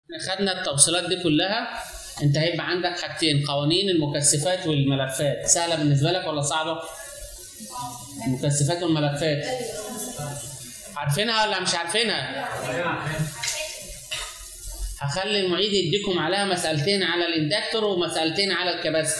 احنا خدنا التوصيلات دي كلها انت هيبقى عندك حاجتين قوانين المكثفات والملفات سهله بالنسبه لك ولا صعبه المكثفات والملفات عارفينها ولا مش عارفينها هخلي المعيد يديكم عليها مسألتين على الاندكتور ومسألتين على الكباستور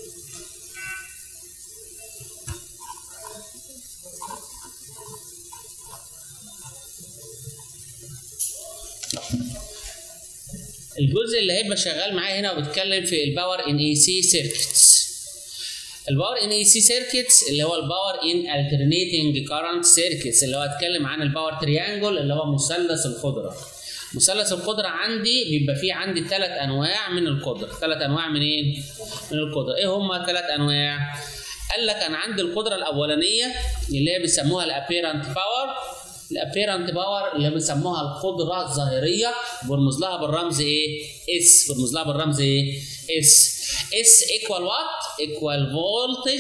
الجزء اللي هيبقى شغال معايا هنا وبيتكلم في الباور ان اي سي سيركتس الباور ان اي سي سيركتس اللي هو الباور ان alternating كارنت سيركتس اللي هو اتكلم عن الباور تريانجل اللي هو مثلث القدره مثلث القدره عندي بيبقى فيه عندي ثلاث انواع من القدره ثلاث انواع من ايه من القدره ايه هم ثلاث انواع قال لك انا عندي القدره الاولانيه اللي هي بيسموها الابيرنت باور الابيرنت باور اللي بيسموها القدره الظاهريه برمز لها بالرمز ايه اس برمز لها بالرمز ايه اس اس ايكوال وات ايكوال فولتج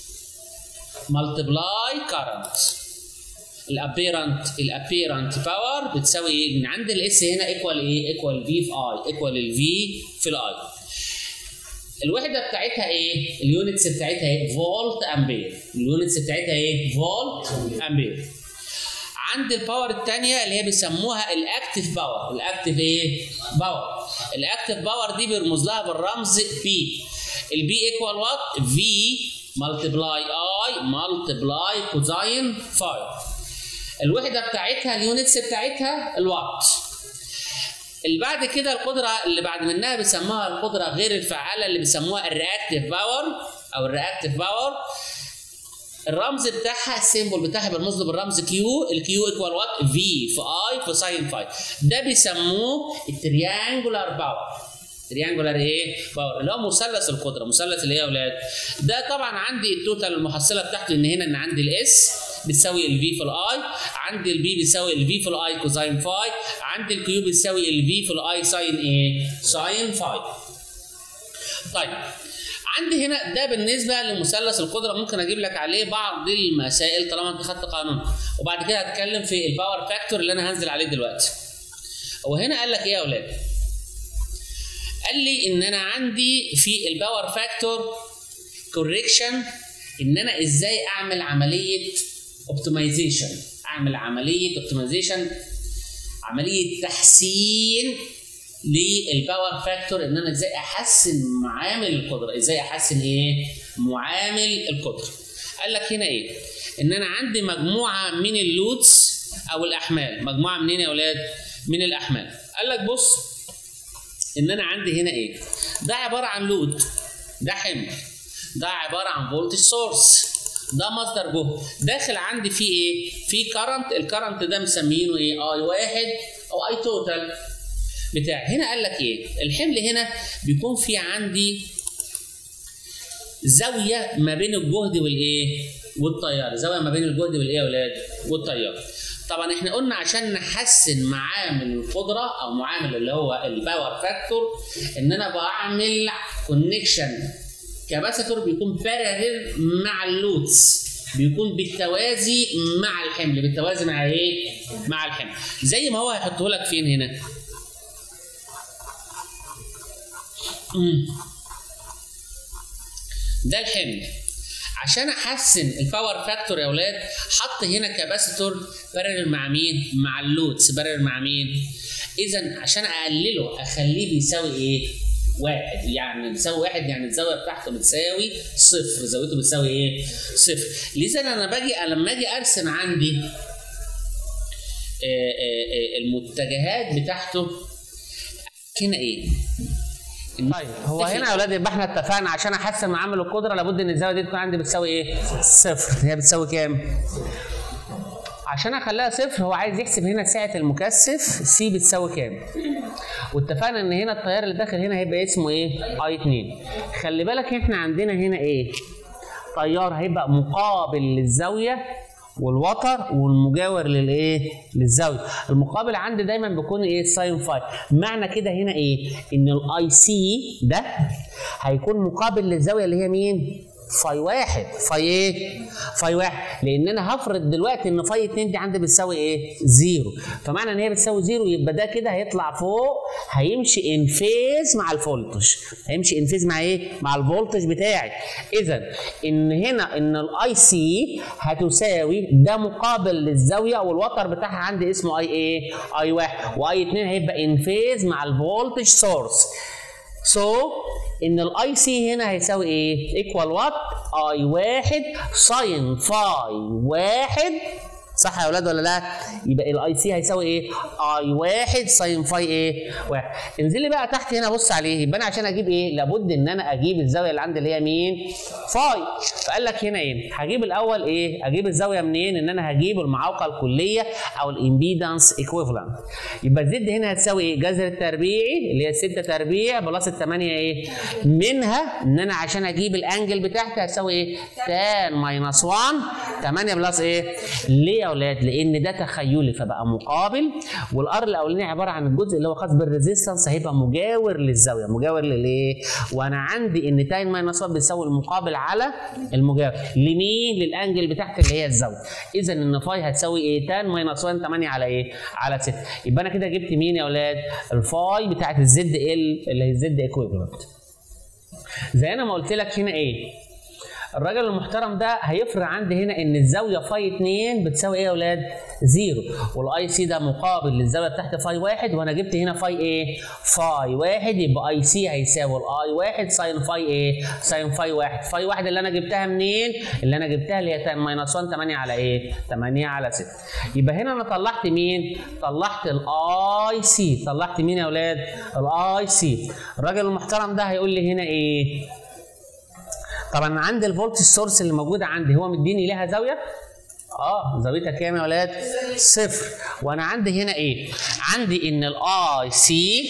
ملتبلاي كارنت الابيرنت الابيرنت باور بتساوي ايه من عند الاس هنا ايكوال ايه ايكوال في في اي ايكوال الفي في الاي الوحده بتاعتها ايه اليونتس بتاعتها ايه فولت امبير اليونتس بتاعتها ايه فولت امبير عند الباور الثانيه اللي هي بيسموها الاكتف باور الاكتف ايه باور الاكتف باور دي بيرمز لها بالرمز بي البي ايكوال وات في ملتبلاي اي ملتبلاي كوزاين 5 الوحده بتاعتها اليونتس بتاعتها الوات اللي بعد كده القدره اللي بعد منها بيسموها القدره غير الفعاله اللي بيسموها الرياكتيف باور او الرياكتيف باور الرمز بتاعها السيمبل بتاعها بيرمز له بالرمز كيو الكيو ايكوال وات في في اي في ساين فاي ده بيسموه التريانجولار باور تريانجولار ايه باور اللي هو مثلث القدره مثلث اللي هي يا اولاد ده طبعا عندي التوتال المحصله بتاعته ان هنا ان عندي الاس بتساوي الفي في الاي عندي البي بيساوي الفي في الاي كوزاين فاي عندي الكيو بيساوي الفي في الاي ساين ايه ساين فاي طيب عندي هنا ده بالنسبه لمثلث القدره ممكن اجيب لك عليه بعض المسائل طالما انت خدت قانون وبعد كده هتكلم في الباور فاكتور اللي انا هنزل عليه دلوقتي هو هنا قال لك ايه يا اولاد قال لي ان انا عندي في الباور فاكتور كوريكشن ان انا ازاي اعمل عمليه اوبتمايزيشن اعمل عمليه اوبتمايزيشن عمليه تحسين للباور فاكتور ان انا ازاي احسن معامل القدره ازاي احسن ايه معامل القدره قال لك هنا ايه ان انا عندي مجموعه من اللودز او الاحمال مجموعه منين يا اولاد من الاحمال قال لك بص ان انا عندي هنا ايه ده عباره عن لود ده حمل ده عباره عن فولتج سورس ده مصدر جهد داخل عندي فيه ايه في كرنت الكرنت ده مسمينه ايه اي واحد او اي توتال بتاع هنا قال لك ايه الحمل هنا بيكون في عندي زاويه ما بين الجهد والايه والتيار زاويه ما بين الجهد والايه يا اولاد والتيار طبعا احنا قلنا عشان نحسن معامل القدره او معامل اللي هو الباور فاكتور ان انا بعمل كونكشن كباسيتور بيكون باراليل مع اللودز بيكون بالتوازي مع الحمل بالتوازي مع ايه مع الحمل زي ما هو هيحطه لك فين هنا مم. ده الحمل عشان احسن الباور فاكتور يا اولاد حط هنا كاباسيتور بارل مع مين مع اللودز بارل مع مين اذا عشان اقلله اخليه بيساوي ايه واحد يعني بيساوي واحد يعني الزاويه بتاعته بتساوي صفر زاويته بتساوي ايه صفر لذا انا باجي لما اجي ارسم عندي آآ آآ المتجهات بتاعته هنا ايه طيب هو هنا يا اولاد يبقى احنا اتفقنا عشان احسن معامل القدره لابد ان الزاويه دي تكون عندي بتساوي ايه؟ صفر هي بتساوي كام؟ عشان اخليها صفر هو عايز يحسب هنا سعه المكثف سي بتساوي كام؟ واتفقنا ان هنا التيار اللي داخل هنا هيبقى اسمه ايه؟ اي 2 خلي بالك احنا عندنا هنا ايه؟ تيار هيبقى مقابل للزاويه والوتر والمجاور للايه؟ للزاويه، المقابل عندي دايما بيكون ايه؟ ساين فاي، معنى كده هنا ايه؟ ان الاي سي ده هيكون مقابل للزاويه اللي هي مين؟ فاي واحد فاي ايه؟ فاي واحد لان انا هفرض دلوقتي ان فاي 2 دي عندي بتساوي ايه؟ زيرو فمعنى ان هي بتساوي زيرو يبقى ده كده هيطلع فوق هيمشي ان فيز مع الفولتج هيمشي ان فيز مع ايه؟ مع الفولتج بتاعي اذا ان هنا ان الاي سي هتساوي ده مقابل للزاويه والوتر بتاعها عندي اسمه اي ايه؟ اي واحد واي 2 هيبقى ان فيز مع الفولتج سورس سو so, ان الاي سي هنا هيساوي ايه؟ ايكوال وات؟ اي واحد ساين فاي واحد صح يا اولاد ولا لا؟ يبقى الاي سي هيساوي ايه؟ اي واحد ساين فاي ايه؟ واحد. انزل لي بقى تحت هنا بص عليه يبقى انا عشان اجيب ايه؟ لابد ان انا اجيب الزاويه اللي عندي اللي هي مين؟ فاي. فقال لك هنا ايه؟ هجيب الاول ايه؟ اجيب الزاويه منين؟ ان انا هجيب المعوقه الكليه او الامبيدنس ايكويفالنت. يبقى الزد هنا هتساوي ايه؟ جذر التربيعي اللي هي 6 تربيع بلس ال 8 ايه؟ منها ان انا عشان اجيب الانجل بتاعتي هتساوي ايه؟ تان ماينس 1 8 بلس ايه؟ ليه يا اولاد لان ده تخيلي فبقى مقابل والار الاولاني عباره عن الجزء اللي هو خاص بالريزيستنس هيبقى مجاور للزاويه مجاور للايه وانا عندي ان تاين ماينس 1 بيساوي المقابل على المجاور لمين للانجل بتاعت اللي هي الزاويه اذا ان فاي هتساوي ايه تان ماينس 1 8 على ايه على 6 يبقى انا كده جبت مين يا اولاد الفاي بتاعت الزد ال اللي هي الزد ايكويفالنت زي انا ما قلت لك هنا ايه الراجل المحترم ده هيفرق عندي هنا ان الزاويه فاي 2 بتساوي ايه يا اولاد؟ زيرو والاي سي ده مقابل للزاويه بتاعت فاي 1 وانا جبت هنا فاي ايه؟ فاي 1 يبقى اي سي هيساوي الاي 1 ساين فاي ايه؟ ساين فاي 1 فاي 1 اللي انا جبتها منين؟ اللي انا جبتها اللي هي ماينس 1 8 على ايه؟ 8 على 6 يبقى هنا انا طلعت مين؟ طلعت الاي سي طلعت مين يا اولاد؟ الاي سي الراجل المحترم ده هيقول لي هنا ايه؟ طبعا انا عندي الفولت السورس اللي موجوده عندي هو مديني لها زاويه اه زاويتها كام يا ولاد؟ صفر وانا عندي هنا ايه؟ عندي ان الاي سي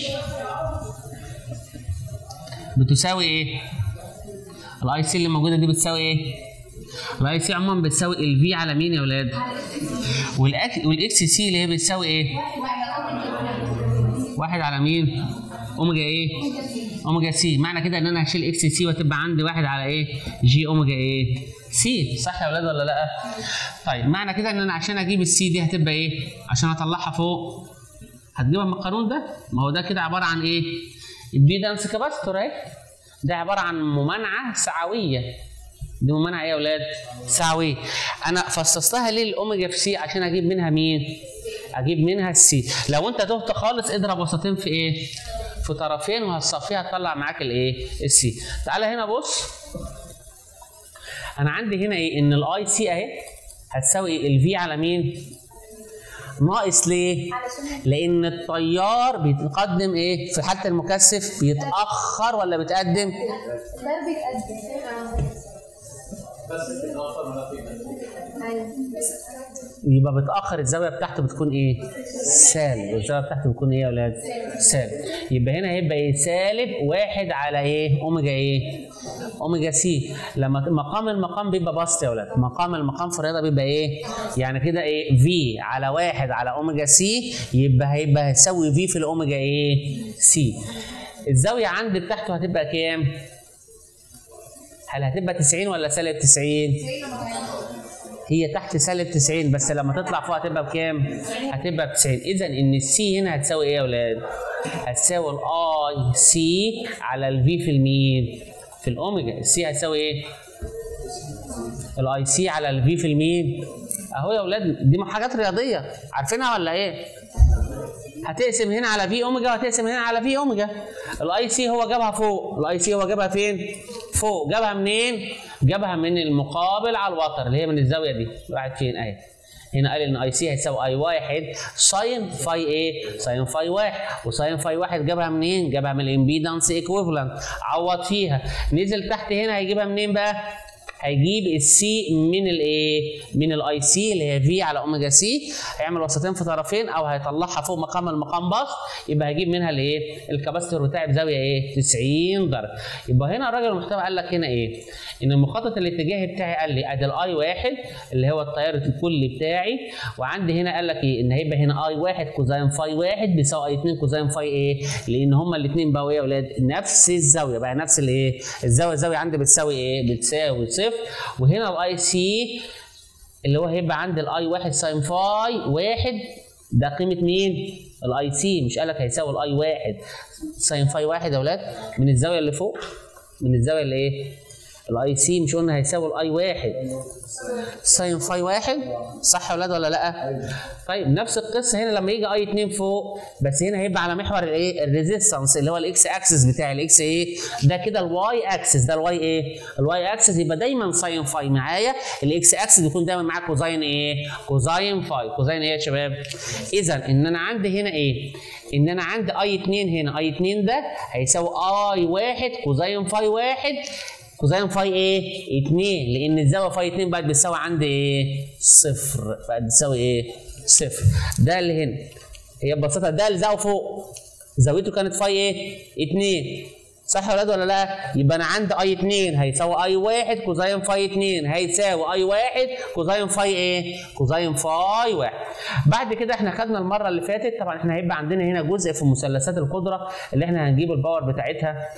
بتساوي ايه؟ الاي سي اللي موجوده دي بتساوي ايه؟ الاي سي عموما بتساوي الفي على مين يا ولاد؟ والاكس سي اللي هي بتساوي ايه؟ واحد على مين؟ اوميجا ايه؟ اوميجا سي معنى كده ان انا هشيل اكس سي وتبقى عندي واحد على ايه؟ جي اوميجا ايه؟ سي صح يا ولاد ولا لا؟ طيب معنى كده ان انا عشان اجيب السي دي هتبقى ايه؟ عشان اطلعها فوق هتجيبها من القانون ده؟ ما هو ده كده عباره عن ايه؟ امبيدنس كاباستور اهي ده عباره عن ممانعه سعويه دي ممانعه ايه يا ولاد؟ سعويه انا فصصتها ليه الاوميجا في سي عشان اجيب منها مين؟ اجيب منها السي لو انت تهت خالص اضرب وسطين في ايه؟ في طرفين وهتصفيها هتطلع معاك الايه؟ السي. تعالى هنا بص. انا عندي هنا ايه؟ ان الاي سي اهي هتساوي ايه؟ الفي على مين؟ ناقص ليه؟ لان التيار بيتقدم ايه؟ في حاله المكثف بيتاخر ولا بيتقدم؟ الضرب بيتقدم بس بتتأخر ولا في ايوه يبقى بتاخر الزاويه بتاعته بتكون ايه؟ سالب الزاويه بتاعته بتكون ايه يا اولاد؟ سالب يبقى هنا هيبقى ايه؟ سالب واحد على ايه؟ اوميجا ايه؟ اوميجا سي لما ت- مقام المقام بيبقى بسط يا اولاد مقام المقام في الرياضه بيبقى ايه؟ يعني كده ايه؟ في على واحد على اوميجا سي يبقى هيبقى هيساوي في في الاوميجا ايه؟ سي الزاويه عندي بتاعته هتبقى كام؟ هل هتبقى 90 ولا سالب 90؟ هي تحت سالب 90 بس لما تطلع فوق هتبقى بكام؟ هتبقى ب 90 اذا ان السي هنا هتساوي ايه يا اولاد؟ هتساوي الاي سي على الفي في المين؟ في الاوميجا السي هتساوي ايه؟ الاي سي على الفي في المين؟ اهو يا اولاد دي حاجات رياضيه عارفينها ولا ايه؟ هتقسم هنا على في اوميجا وهتقسم هنا على في اوميجا الاي سي هو جابها فوق الاي سي هو جابها فين فوق جابها منين جابها من المقابل على الوتر اللي هي من الزاويه دي راحت فين اهي هنا قال ان اي سي هيساوي اي واحد ساين فاي ايه ساين فاي واحد وساين فاي واحد جابها منين جابها من الامبيدنس ايكويفالنت عوض فيها نزل تحت هنا هيجيبها منين بقى هيجيب السي من الايه من الاي سي اللي هي في على اوميجا سي هيعمل وسطين في طرفين او هيطلعها فوق مقام المقام باص يبقى هيجيب منها الايه الكباستور بتاعي بزاويه ايه 90 درجه يبقى هنا الراجل المحتوى قال لك هنا ايه ان المخطط الاتجاهي بتاعي قال لي ادي الاي واحد اللي هو التيار الكلي بتاعي وعندي هنا قال لك ايه ان هيبقى هنا اي واحد كوزين فاي واحد بيساوي اي 2 كوزين فاي ايه لان هما الاثنين بقوا ايه يا اولاد نفس الزاويه بقى نفس الايه الزاويه الزاويه عندي بتساوي ايه بتساوي صفر وهنا الاي سي اللي هو هيبقى عند الاي واحد ساين فاي واحد ده قيمه مين؟ الاي سي مش قال لك هيساوي الاي واحد ساين فاي واحد يا اولاد من الزاويه اللي فوق من الزاويه اللي ايه؟ الاي سي مش قلنا هيساوي الاي واحد ساين فاي واحد صح يا اولاد ولا لا؟ طيب نفس القصه هنا لما يجي اي 2 فوق بس هنا هيبقى على محور الايه؟ الريزيستنس اللي هو الاكس اكسس بتاعي الاكس ايه؟ ده كده الواي اكسس ده الواي ايه؟ الواي اكسس يبقى دايما ساين فاي معايا الاكس اكسس بيكون دايما معاه كوزاين ايه؟ كوزاين فاي كوزاين ايه يا شباب؟ اذا ان انا عندي هنا ايه؟ ان انا عندي اي 2 هنا اي 2 ده هيساوي اي واحد كوزاين فاي واحد كوزين فاي ايه؟ 2 لان الزاويه فاي 2 بقت بتساوي عندي ايه؟ صفر بقت بتساوي ايه؟ صفر ده اللي هنا هي ببساطه ده اللي زاويه فوق زاويته كانت فاي ايه؟ 2 صح يا ولاد ولا لا؟ يبقى انا عندي اي 2 هيساوي اي 1 كوزين فاي 2 هيساوي اي 1 كوزين فاي ايه؟ كوزين فاي 1 بعد كده احنا خدنا المره اللي فاتت طبعا احنا هيبقى عندنا هنا جزء في مثلثات القدره اللي احنا هنجيب الباور بتاعتها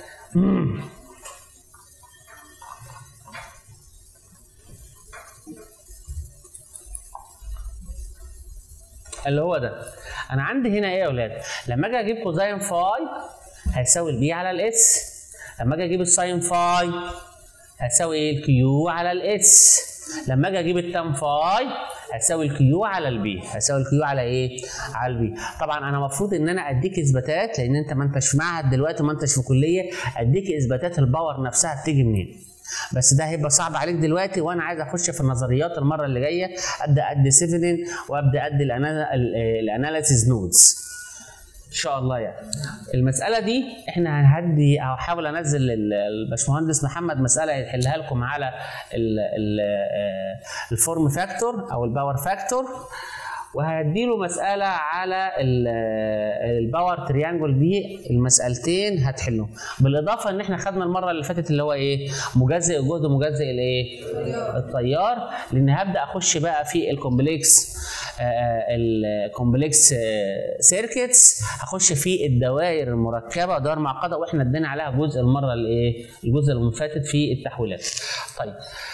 اللي هو ده انا عندي هنا ايه يا اولاد لما اجي اجيب كوزين فاي هيساوي البي على الاس لما اجي اجيب الساين فاي هيساوي ايه الكيو على الاس لما اجي اجيب التان فاي هتساوي الكيو على البي هتساوي الكيو على ايه على البي طبعا انا المفروض ان انا اديك اثباتات لان انت ما انتش في معهد دلوقتي ما انتش في كليه اديك اثباتات الباور نفسها بتيجي منين بس ده هيبقى صعب عليك دلوقتي وانا عايز اخش في النظريات المره اللي جايه ابدا ادي سيفنين وابدا ادي الاناليسيز نودز ان شاء الله يعني المساله دي احنا هنهدي او هحاول انزل الباشمهندس محمد مساله يحلها لكم على ال ال الفورم فاكتور او الباور فاكتور وهديله مسألة على الباور تريانجل دي المسألتين هتحلهم بالإضافة إن إحنا خدنا المرة اللي فاتت اللي هو إيه مجزئ الجهد ومجزئ الإيه التيار لأن هبدأ أخش بقى في الكومبلكس الكومبلكس سيركتس هخش في الدوائر المركبة دوائر معقدة وإحنا ادينا عليها جزء المرة الإيه الجزء اللي فاتت في التحويلات طيب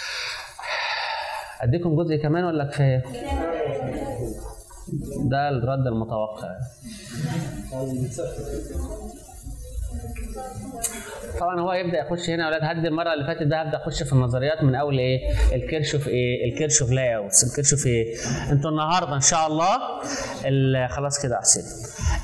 أديكم جزء كمان ولا كفاية؟ ده الرد المتوقع طبعا هو يبدا يخش هنا يا اولاد هدي المره اللي فاتت ده هبدا اخش في النظريات من اول ايه الكيرشوف ايه الكيرشوف لاي اوتس الكيرشوف ايه انتوا النهارده ان شاء الله خلاص كده احسن